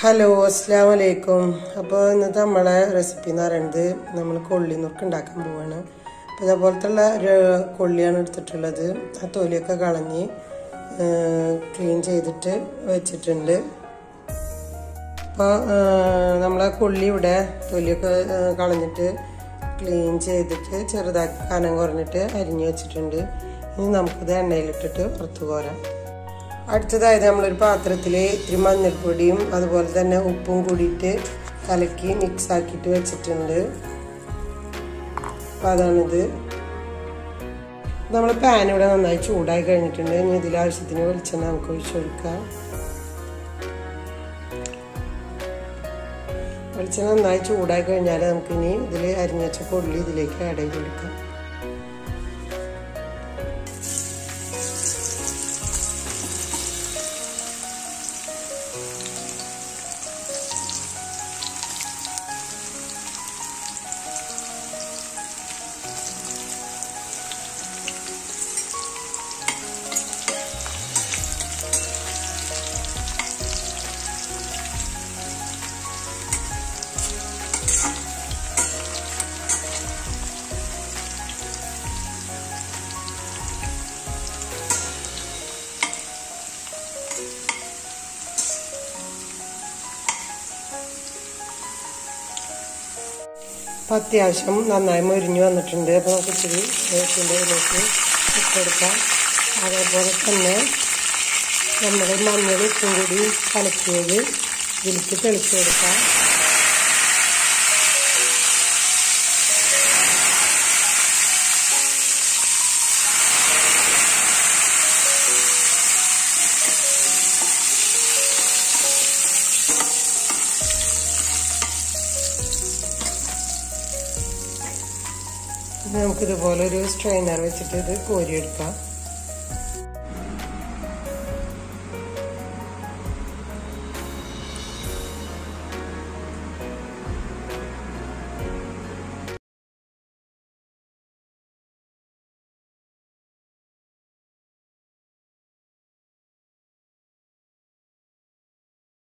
hello അസ്സാം വലൈക്കും അപ്പോൾ ഇന്നത്തെ നമ്മളെ റെസിപ്പി എന്ന് പറയുന്നത് നമ്മൾ കൊള്ളി നുറുക്ക് ഉണ്ടാക്കാൻ പോവാണ് അപ്പോൾ ഇതേപോലത്തുള്ള ഒരു കൊള്ളിയാണ് എടുത്തിട്ടുള്ളത് ആ തൊലിയൊക്കെ കളഞ്ഞ് ക്ലീൻ ചെയ്തിട്ട് വെച്ചിട്ടുണ്ട് അപ്പോൾ നമ്മളെ കൊള്ളി ഇവിടെ തൊലിയൊക്കെ ആ, കളഞ്ഞിട്ട് ക്ലീൻ ചെയ്തിട്ട് ചെറുതാക്കി കനം കുറഞ്ഞിട്ട് അരിഞ്ഞു വെച്ചിട്ടുണ്ട് ഇനി നമുക്കിത് എണ്ണയിലിട്ടിട്ട് വറുത്ത് കോരാം അടുത്തതായത് നമ്മളൊരു പാത്രത്തിൽ ഇത്തിരി മഞ്ഞൾപ്പൊടിയും അതുപോലെ തന്നെ ഉപ്പും കൂടിയിട്ട് കലക്കി മിക്സ് ആക്കിയിട്ട് വെച്ചിട്ടുണ്ട് അപ്പം അതാണിത് നമ്മൾ പാൻ ഇവിടെ നന്നായി ചൂടായി കഴിഞ്ഞിട്ടുണ്ട് ഇനി ഇതിൽ ആവശ്യത്തിന് വെളിച്ചെണ്ണ നമുക്ക് ഒഴിച്ചൊഴിക്കാം വെളിച്ചെണ്ണ നന്നായി ചൂടായി കഴിഞ്ഞാൽ നമുക്കിനി ഇതിൽ അരിഞ്ഞച്ച കൊള്ളി ഇതിലേക്ക് ആഡ് ചെയ്ത് കൊടുക്കാം അപ്പം അത്യാവശ്യം നന്നായി മൊരിഞ്ഞു വന്നിട്ടുണ്ട് അപ്പോൾ നമുക്ക് ഇച്ചിരി വേപ്പിൻ്റെ ഇതിലേക്ക് ഇട്ടെടുക്കാം അതേപോലെ തന്നെ നമ്മുടെ മഞ്ഞൾ ഉപ്പും കൂടി കലക്കിയത് ഇതിലേക്ക് തെളിച്ചെടുക്കാം നമുക്കിതുപോലെ ഒരു സ്ട്രെയിനർ വെച്ചിട്ട് ഇത് കോരിയെടുക്കാം